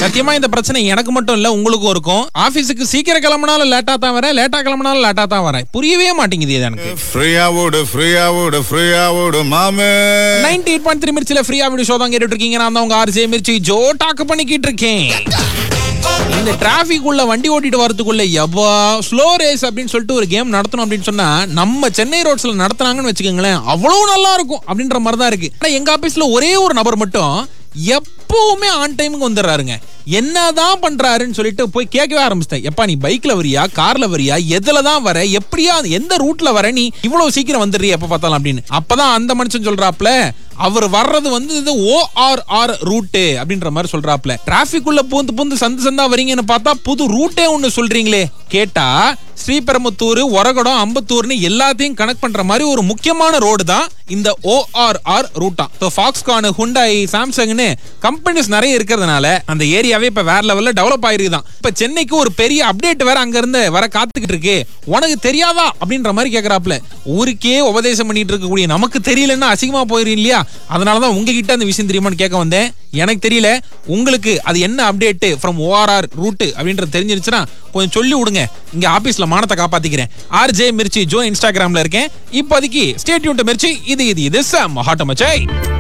சத்தியமா இந்த பிரச்சனை எனக்கு மட்டும் இல்ல உங்களுக்கும் இருக்கும் ஆபீஸுக்கு சீக்கிரம் கிளம்பினாலும் லேட்டா தான் வரேன் லேட்டா கிளம்பினாலும் லேட்டா தான் வரேன் புரியவே மாட்டேங்குது இது எனக்கு ஃப்ரீயா ஓடு ஃப்ரீயா ஓடு ஃப்ரீயா ஓடு மாமே நைன்டி எயிட் பாயிண்ட் த்ரீ மிர்ச்சில ஃப்ரீயா வீடியோ ஷோ தான் கேட்டுட்டு இருக்கீங்க நான் தான் உங்க ஆர்ஜே மிர்ச்சி ஜோ டாக்கு பண்ணிக்கிட்டு இருக்கேன் இந்த டிராபிக் உள்ள வண்டி ஓட்டிட்டு வரதுக்குள்ள எவ்வா ஸ்லோ ரேஸ் அப்படின்னு சொல்லிட்டு ஒரு கேம் நடத்தணும் அப்படின்னு சொன்னா நம்ம சென்னை ரோட்ஸ்ல நடத்துனாங்கன்னு வச்சுக்கோங்களேன் அவ்வளவு நல்லா இருக்கும் அப்படின்ற மாதிரி தான் இருக்கு ஆனா எங்க ஆபீஸ்ல ஒரே ஒரு நபர் மட்டும் எப்பவுமே ஆன் டைமுக்கு வந்துடுறாருங்க என்னதான் பண்றாருன்னு சொல்லிட்டு போய் கேட்கவே ஆரம்பிச்சிட்டேன் எப்பா நீ பைக்ல வரியா கார்ல வரியா எதுல தான் வர எப்படியா எந்த ரூட்ல வர நீ இவ்வளவு சீக்கிரம் வந்துடுறிய எப்ப பார்த்தாலும் அப்படின்னு அப்பதான் அந்த மனுஷன் சொல்றாப்ல அவர் வர்றது வந்து இது ஓஆர்ஆர் ரூட்டு அப்படின்ற மாதிரி சொல்றாப்ல டிராபிக் உள்ள பூந்து பூந்து சந்து சந்தா வரீங்கன்னு பார்த்தா புது ரூட்டே ஒன்னு சொல்றீங்களே கேட்டா ஸ்ரீபெரும்புத்தூர் ஒரகடம் அம்பத்தூர்னு எல்லாத்தையும் கனெக்ட் பண்ற மாதிரி ஒரு முக்கியமான ரோடு தான் இந்த ஓஆர்ஆர் ரூட்டா இப்போ ஃபாக்ஸ்கான் ஹுண்டாய் சாம்சங்னு கம்பெனிஸ் நிறைய இருக்கிறதுனால அந்த ஏரியாவே இப்ப வேற லெவல்ல டெவலப் ஆயிருக்குதான் இப்ப சென்னைக்கு ஒரு பெரிய அப்டேட் வேற அங்க இருந்து வர காத்துக்கிட்டு இருக்கு உனக்கு தெரியாதா அப்படின்ற மாதிரி கேக்குறாப்ல ஊருக்கே உபதேசம் பண்ணிட்டு இருக்கக்கூடிய நமக்கு தெரியலன்னா அசிங்கமா போயிரும் இல்லையா அதனாலதான் உங்ககிட்ட அந்த விஷயம் தெரியுமான்னு கேட்க வந்தேன் எனக்கு தெரியல உங்களுக்கு அது என்ன அப்டேட் ஃப்ரம் ஓஆர்ஆர் ரூட் அப்படின்றது தெரிஞ்சிருச்சுன்னா கொஞ்சம் சொல்லி விடுங்க இங்க ஆபீஸ்ல மானத்தை காப்பாத்திக்கிறேன் ஆர்ஜே மிர்ச்சி ஜோ இன்ஸ்டாகிராம்ல இருக்கேன் இப்போதைக்கு ஸ்டேட்யூன் மிர்ச்சி இது இது இது சம் ஹாட்ட மச்சாய்